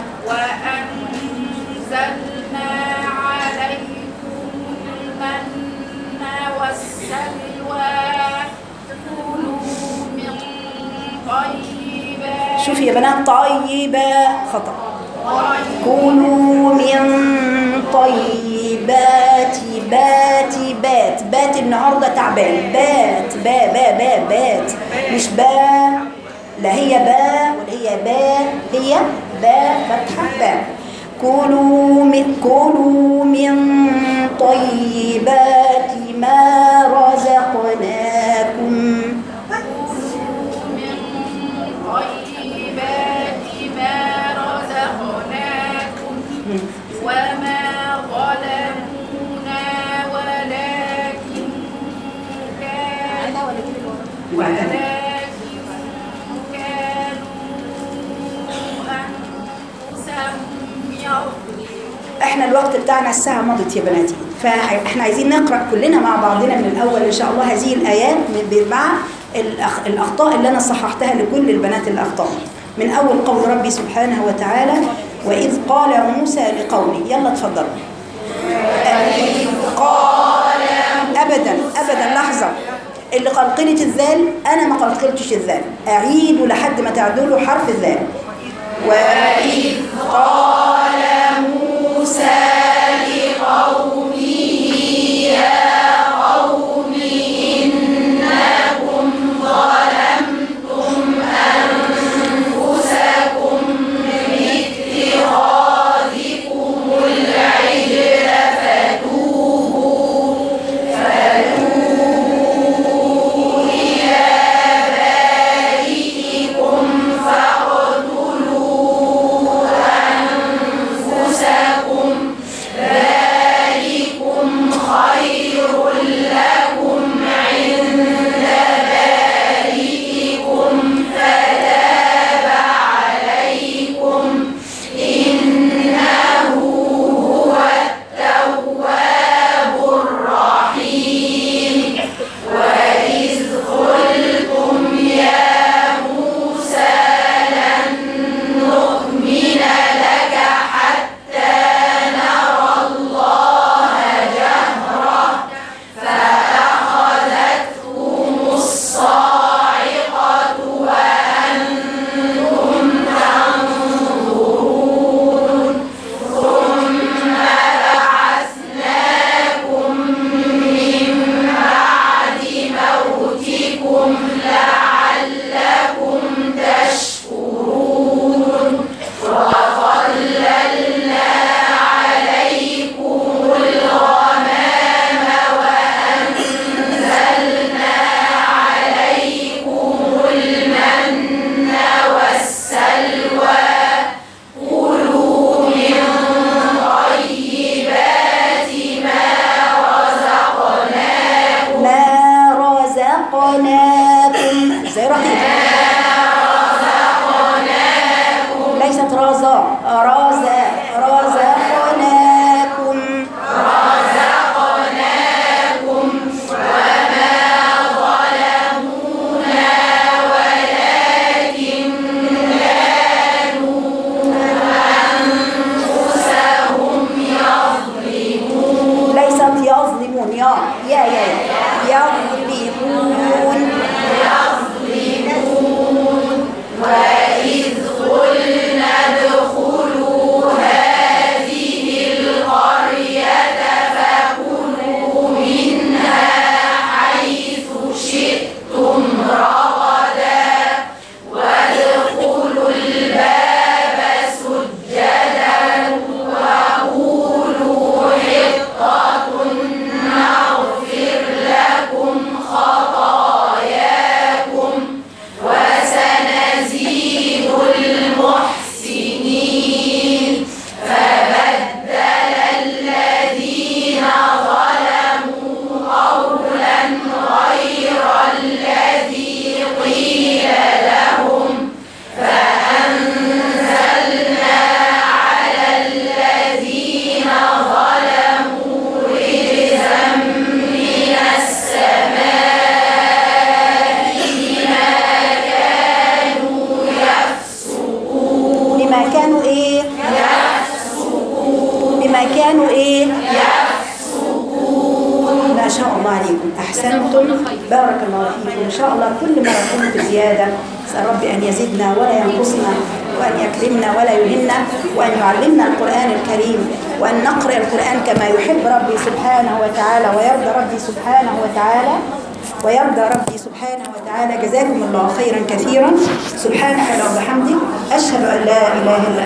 وأنزلنا عليكم المن والسلوى كلوا من طيبات شوفي يا بنات طيبة خطأ طيب كلوا من طيبات بات بات بات النهارده تعبان بات با با با بات مش با لا هي با ولا هي با هي با فتحة با كلوا من كلوا من طيبات ما رزقناكم من طيبات ما رزقناكم وما ظلمونا ولكن كانوا ولكن كانوا أنفسهم يظلمون احنا الوقت بتاعنا الساعة مضت يا بناتي فاحنا عايزين نقرأ كلنا مع بعضنا من الأول إن شاء الله هذه الآيات من- مع الأخ- الأخطاء اللي أنا صححتها لكل البنات الأخطاء من أول قول ربي سبحانه وتعالى وإذ قال موسى لقومه يلا اتفضلوا قال أبدا أبدا لحظة اللي قلقلت الذال أنا ما قلقلتش الذال أعيدوا لحد ما تعدلوا حرف الذال وإذ قال موسى لقومه يا قوم إنكم ظلمتم أنفسكم باتخاذكم العجل فتوبوا فتوبوا إلى بارئكم ما شاء الله عليكم أحسنتم بارك الله فيكم إن شاء الله كل مرة كنت زيادة أسأل ربي أن يزدنا ولا ينقصنا وأن يكرمنا ولا يهنا وأن يعلمنا القرآن الكريم وأن نقرأ القرآن كما يحب ربي سبحانه وتعالى ويرضى ربي سبحانه وتعالى ويرضى ربي سبحانه وتعالى جزاكم الله خيرا كثيرا سبحانك اللهم وبحمدك أشهد أن لا إله إلا